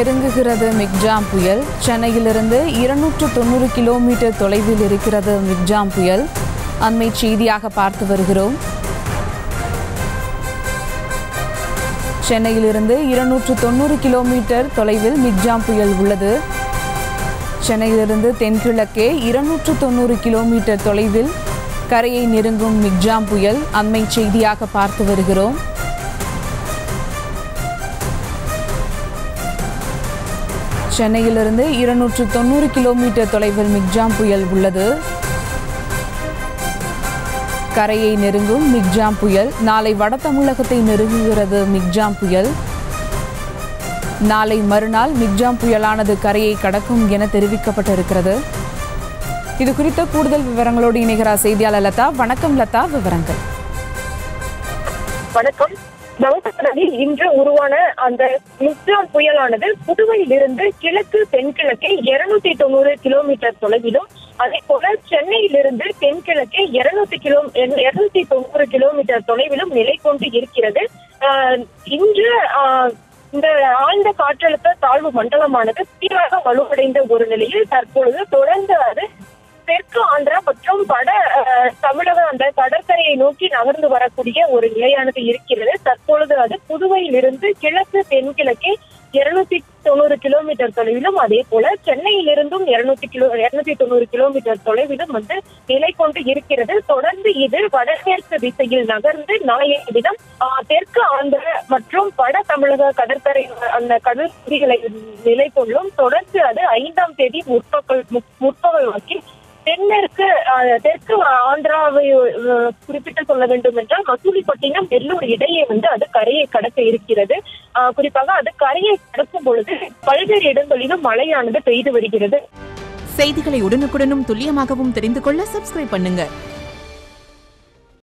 நெருங்குகிறது மிக்ஜாம் புயல் சென்னையிலிருந்து இருநூற்று தொண்ணூறு கிலோமீட்டர் தொலைவில் இருக்கிறது மிக்ஜாம் புயல் அண்மை செய்தியாக பார்த்து வருகிறோம் சென்னையிலிருந்து இருநூற்று தொண்ணூறு கிலோமீட்டர் தொலைவில் மிக்ஜாம் புயல் உள்ளது சென்னையிலிருந்து தென்கிழக்கே இருநூற்று தொண்ணூறு கிலோமீட்டர் தொலைவில் கரையை நெருங்கும் மிக்ஜாம் புயல் அண்மை செய்தியாக பார்த்து வருகிறோம் சென்னையிலிருந்து இருநூற்று தொண்ணூறு கிலோமீட்டர் தொலைவில் மிக்ஜாம் புயல் உள்ளது கரையை நெருங்கும் மிக்ஜாம் புயல் நாளை வட தமிழகத்தை நெருங்குகிறது மிக்ஜாம் புயல் நாளை மறுநாள் மிக்ஜாம் புயலானது கரையை கடக்கும் என தெரிவிக்கப்பட்டிருக்கிறது இது குறித்த கூடுதல் விவரங்களோடு இணைகிறார் செய்தியாளர் லதா வணக்கம் லதா விவரங்கள் வணக்கம் வங்கக்கடலில் இன்று உருவான அந்த மிக்ஜாம் புயலானது புதுவையிலிருந்து கிழக்கு தென்கிழக்கே இருநூத்தி தொண்ணூறு கிலோமீட்டர் தொலைவிலும் அதே போல சென்னையிலிருந்து தென்கிழக்கே இருநூத்தி கிலோ இருநூத்தி தொண்ணூறு கிலோமீட்டர் தொலைவிலும் நிலை கொண்டு இருக்கிறது ஆஹ் இன்று ஆஹ் இந்த ஆழ்ந்த காற்றழுத்த தாழ்வு மண்டலமானது சீராக வலுவடைந்த ஒரு நிலையில் தற்பொழுது தொடர்ந்து அது தெற்கு ஆந்திரா மற்றும் வட அஹ், தமிழக அந்த கடற்கரையை நோக்கி நகர்ந்து வரக்கூடிய ஒரு நிலையானது இருக்கிறது தற்பொழுது அது புதுவையிலிருந்து கிழக்கு தென்கிழக்கே இருநூத்தி தொண்ணூறு கிலோமீட்டர் தொலைவிலும் அதே போல சென்னையிலிருந்தும் இருநூத்தி கிலோ இருநூத்தி தொண்ணூறு கிலோமீட்டர் தொலைவிலும் வந்து நிலை கொண்டு இருக்கிறது தொடர்ந்து இது வடமேற்கு திசையில் நகர்ந்து நாளைய தினம் ஆஹ், தெற்கு ஆந்திர மற்றும் வட தமிழக கடற்கரை அந்த கடல் பகுதிகளை நிலை கொள்ளும் தொடர்ந்து அது ஐந்தாம் தேதி முற்பகல் முற்- முற்பகல் வாக்கில் தென்மேற்கு ஆஹ், தெற்கு ஆந்திராவை அஹ், குறிப்பிட்டு சொல்ல வேண்டும் என்றால் மசூலிப்பட்டினம் வெள்ளூர் இடையே வந்து அது கரையை கடக்க இருக்கிறது ஆஹ், குறிப்பாக அது கரையை கடக்கும் பொழுது பல்வேறு இடங்களிலும் மழையானது பெய்து வருகிறது செய்திகளை உடனுக்குடனும் துல்லியமாகவும் தெரிந்து கொள்ள சப்ஸ்கிரைப் பண்ணுங்க